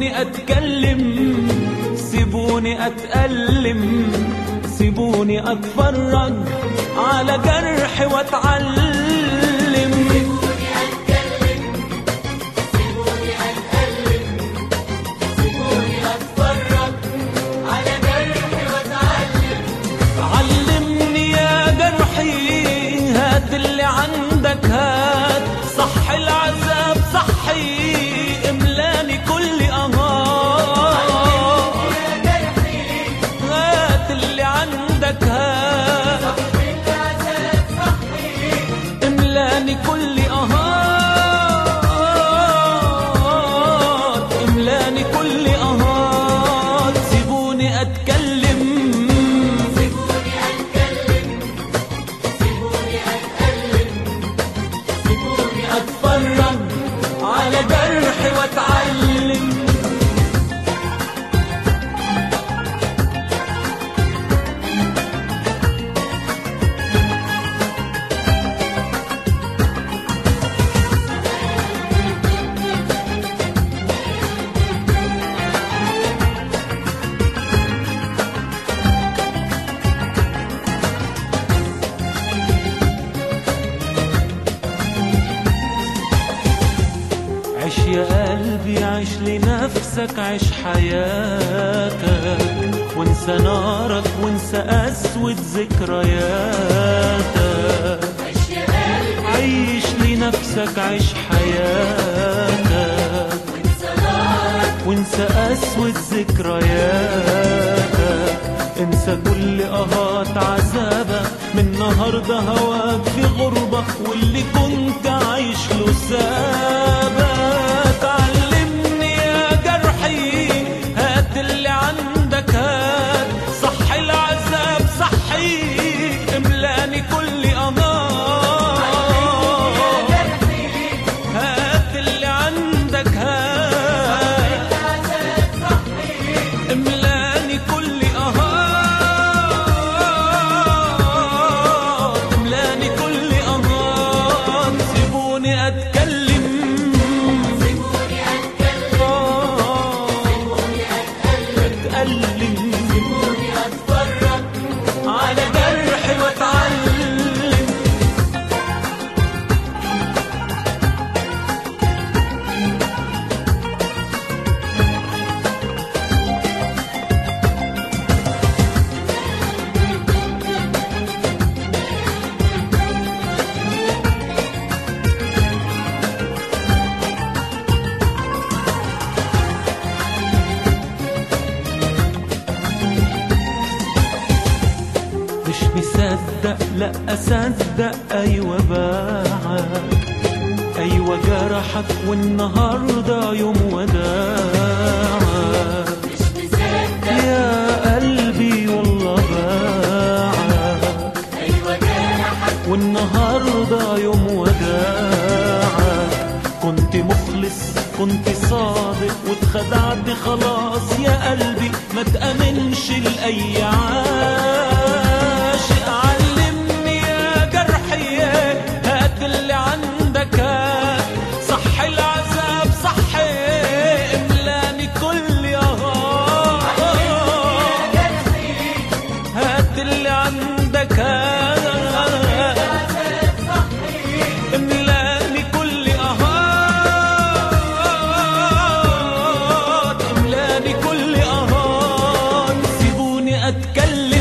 سيبوني اتكلم سيبوني اتألم سيبوني اتفرج على جرحي واتعلم سيبوني أتكلم سيبوني أتألم سيبوني أتفرج على جرحي وأتعلم علمني يا جرحي هات اللي عندك هات صح العذاب صحي املاني كل اهات يا جرحي هات اللي عندك هات بالعذاب صحي املاني كل اهات املاني كل اهات سيبوني اتكلم سيبوني أتكلم سيبوني أتألم سيبوني اتفرج على جرحي واتعلم عيش يا قلبي عيش لنفسك عيش حياتك وانسى نارك وانسى أسود ذكرياتك عيش يا قلبي عيش لنفسك عيش حياتك وانسى نارك وانسى أسود ذكرياتك انسى كل أهات عذابك من النهاردة هواك في غربة واللي كنت عايش له سابك علمني يا جرحي هات اللي عندك هات صح العذاب صحي املاني كل أنار جرحي هات اللي عندك هات العذاب صحي املاني كل اهات املاني كل اهات سيبوني اتكلم سيبوني أتكلم آه، سيبوني أتألم اتألم سيبوني أتفرج على جرحي واتعلم مش مصدق لا اصدق ايوه باعك ايوه جرحك والنهارده يوم وداعك مش مصدق يا قلبي والله باعك أيوة جرحك والنهارده يوم وداعك كنت مخلص كنت صادق واتخدعت خلاص يا قلبي ما تأمنش لأي عاشق علمني يا جرحي هات اللي عندك هات صح العذاب صح املاني كل اهات جرحي هات اللي عندك هات العذاب صحي املاني كل اهات املاني كل اهات سيبوني اتكلم